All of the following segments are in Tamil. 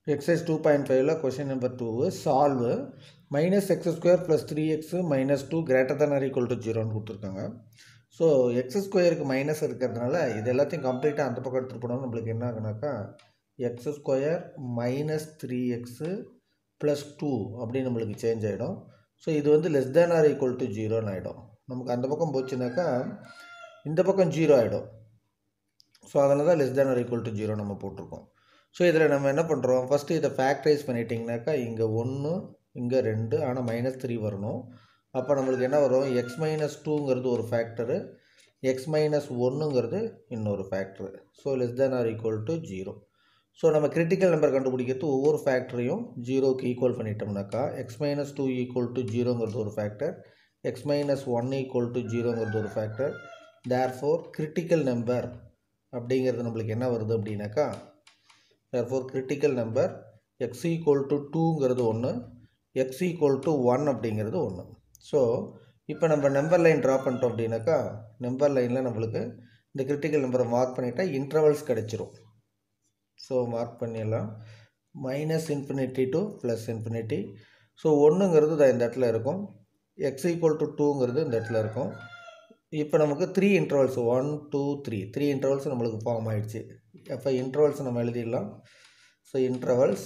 எக்ஸைஸ் டூ பாயிண்ட் ஃபைவ்ல question number two solve minus X square plus three X minus two greater than or equal to ஜீரோன்னு கொடுத்துருக்காங்க ஸோ எக்ஸ் ஸ்கொயருக்கு மைனஸ் இருக்கிறதுனால இது எல்லாத்தையும் கம்ப்ளீட்டாக அந்த பக்கம் எடுத்துகிட்டு போனோம் நம்மளுக்கு என்ன ஆகுனாக்கா X square minus three X plus two அப்படின்னு நம்மளுக்கு சேஞ்ச் ஆகிடும் ஸோ இது வந்து less than or equal to ஜீரோன்னு ஆகிடும் நமக்கு அந்த பக்கம் போச்சுனாக்கா இந்த பக்கம் ஜீரோ ஆகிடும் ஸோ அதனால தான் less than or equal to zero நம்ம போட்டிருக்கோம் ஸோ இதில் நம்ம என்ன பண்ணுறோம் ஃபஸ்ட்டு இதை ஃபேக்டரைஸ் பண்ணிட்டிங்கனாக்கா இங்கே ஒன்று இங்கே ரெண்டு ஆனால் மைனஸ் த்ரீ வரணும் அப்போ நம்மளுக்கு என்ன வரும் எக்ஸ் மைனஸ் டூங்கிறது ஒரு ஃபேக்டரு எக்ஸ் மைனஸ் ஒன்றுங்கிறது இன்னொரு factor so less than or equal to zero so நம்ம கிரிட்டிக்கல் நம்பர் கண்டுபிடிக்கிறது ஒவ்வொரு ஃபேக்டரையும் ஜீரோக்கு ஈக்குவல் பண்ணிட்டோம்னாக்கா X minus two equal to ஜீரோங்கிறது ஒரு factor X minus one equal to ஜீரோங்கிறது ஒரு factor therefore critical number அப்படிங்கிறது நம்மளுக்கு என்ன வருது அப்படின்னாக்கா therefore critical number X equal to டூங்கிறது ஒன்று எக்ஸ் ஈக்குவல் டு ஒன் அப்படிங்கிறது ஒன்று ஸோ இப்போ நம்ம நம்பர் லைன் ட்ரா பண்ணிட்டோம் அப்படின்னாக்கா நம்பர் லைனில் நம்மளுக்கு இந்த கிரிட்டிக்கல் நம்பரை மார்க் பண்ணிட்டா இன்டர்வல்ஸ் கிடச்சிரும் ஸோ மார்க் பண்ணிடலாம் minus infinity to plus infinity so ஒன்றுங்கிறது தான் இந்த இடத்துல இருக்கும் எக்ஸ் ஈக்குவல் டு டூங்கிறது இந்த இடத்துல இருக்கும் இப்போ நமக்கு three intervals one two three three intervals நம்மளுக்கு ஃபார்ம் ஆயிடுச்சு அப்போ இன்டர்வல்ஸ் நம்ம எழுதிடலாம் so intervals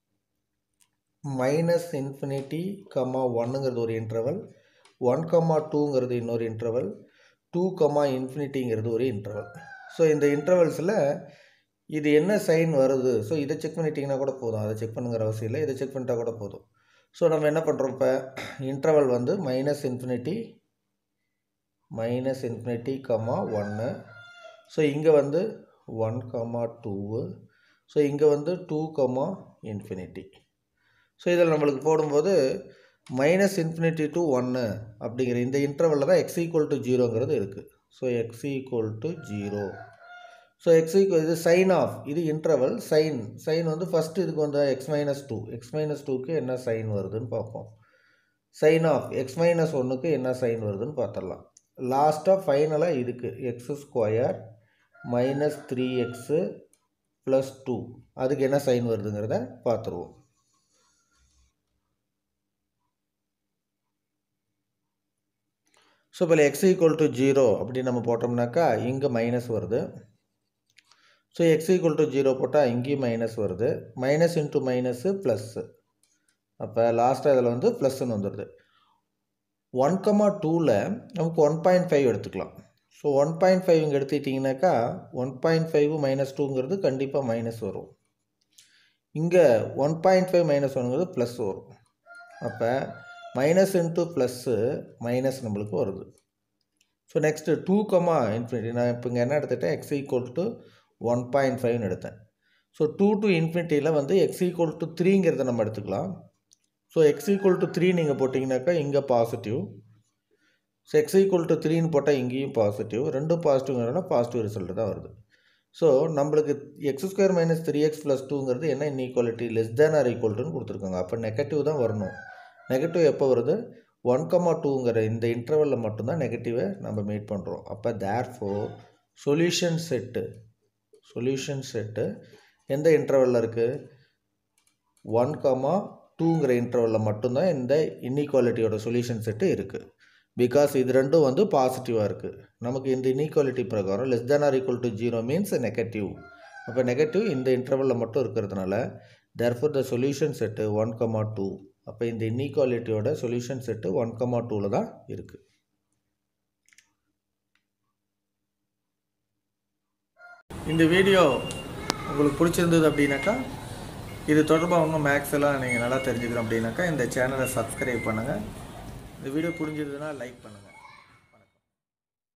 minus infinity comma ஒன்னுங்கிறது ஒரு இன்டர்வல் ஒன் கம்மா டூங்கிறது இன்னொரு இன்டர்வல் டூ கம்மா இன்ஃபினிட்டிங்கிறது ஒரு இன்டர்வல் ஸோ இந்த இன்டர்வல்ஸில் இது என்ன சைன் வருது ஸோ இதை செக் பண்ணிட்டீங்கன்னா கூட போதும் அதை செக் பண்ணுங்கிற அவசியம் இல்லை இதை செக் பண்ணிட்டா கூட போதும் ஸோ நம்ம என்ன பண்ணுறோம் இப்போ இன்டர்வல் வந்து minus infinity minus infinity comma ஒன்று ஸோ இங்கே வந்து ஒன் கம்மா டூவு ஸோ இங்கே வந்து டூ கம்மா இன்ஃபினிட்டி ஸோ இதில் நம்மளுக்கு போடும்போது மைனஸ் இன்ஃபினிட்டி டு ஒன்று அப்படிங்கிற இந்த இன்டர்வலில் தான் எக்ஸ் ஈக்குவல் டு ஜீரோங்கிறது இருக்குது so X equal to zero so X equal இது சைன் ஆஃப் இது இன்டர்வல் சைன் சைன் வந்து ஃபஸ்ட்டு இதுக்கு வந்து X minus two X minus டூக்கு என்ன சைன் வருதுன்னு பார்ப்போம் சைன் ஆஃப் எக்ஸ் மைனஸ் ஒன்றுக்கு என்ன சைன் வருதுன்னு பார்த்துடலாம் லாஸ்ட்டாக ஃபைனலாக இதுக்கு X square minus three X plus two அதுக்கு என்ன சைன் வருதுங்கிறத பார்த்துருவோம் ஸோ இப்போ எக்ஸ் ஈக்குவல் டு ஜீரோ அப்படின்னு நம்ம போட்டோம்னாக்கா இங்கே மைனஸ் வருது so X equal to zero போட்டால் இங்கேயும் மைனஸ் வருது மைனஸ் இன்ட்டு மைனஸு ப்ளஸ்ஸு அப்போ லாஸ்ட்டாக இதில் வந்து ப்ளஸ்ன்னு வந்துடுது ஒன் கமா டூவில் நமக்கு ஒன் பாயிண்ட் ஃபைவ் எடுத்துக்கலாம் ஸோ ஒன் பாயிண்ட் ஃபைவ் இங்கே எடுத்துக்கிட்டிங்கனாக்கா ஒன் பாயிண்ட் ஃபைவ் மைனஸ் டூங்கிறது கண்டிப்பாக மைனஸ் வரும் இங்கே ஒன் பாயிண்ட் ஃபைவ் மைனஸ் ஒன்ங்கிறது ப்ளஸ் வரும் அப்போ மைனஸ் இன்ட்டு ப்ளஸ்ஸு மைனஸ் நம்மளுக்கு வருது so next two comma infinity நான் இப்போ இங்கே என்ன எடுத்துட்டேன் X equal to one point ஃபைவ்னு எடுத்தேன் ஸோ டூ டு இன்ஃபினிட்டியில் வந்து எக்ஸ் ஈக்குவல் டு த்ரீங்கிறத நம்ம எடுத்துக்கலாம் so X equal to three நீங்கள் போட்டிங்கனாக்கா இங்கே positive so X equal to த்ரீன்னு போட்டால் இங்கேயும் பாசிட்டிவ் ரெண்டும் பாசிட்டிவ்ங்கிறனால பாசிட்டிவ் ரிசல்ட் தான் வருது ஸோ நம்மளுக்கு X square minus three X plus டூங்கிறது என்ன இன்இக்வாலிட்டி லெஸ் தேன் ஆர் ஈக்குவல்ட்டுன்னு கொடுத்துருக்காங்க அப்போ நெகட்டிவ் தான் வரணும் நெகட்டிவ் எப்போ வருது ஒன் கமா டூங்கிற இந்த இன்டர்வலில் மட்டும்தான் நெகட்டிவை நம்ம மீட் பண்ணுறோம் அப்போ therefore solution set solution set எந்த இன்டர்வலில் இருக்குது ஒன் கமா டூங்கிற இன்டர்வலில் மட்டும்தான் இந்த இன்இக்வாலிட்டியோட சொல்யூஷன் செட்டு இருக்குது பிகாஸ் இது ரெண்டும் வந்து பாசிட்டிவாக இருக்குது நமக்கு இந்த இன்இக்வாலிட்டி பிரகாரம் less than or equal to zero means negative அப்போ நெகட்டிவ் இந்த இன்டர்வலில் மட்டும் இருக்கிறதுனால therefore the solution set one comma two அப்போ இந்த இன்இக்வாலிட்டியோட சொல்யூஷன் செட்டு ஒன் கமா டூவில் தான் இருக்குது இந்த வீடியோ உங்களுக்கு பிடிச்சிருந்தது அப்படின்னாக்கா இது தொடர்பாக உங்கள் மேக்ஸ் எல்லாம் நீங்கள் நல்லா தெரிஞ்சுக்கணும் அப்படின்னாக்கா இந்த சேனலை சப்ஸ்கிரைப் பண்ணுங்கள் இந்த வீடியோ புரிஞ்சதுன்னா லைக் பண்ணுங்கள்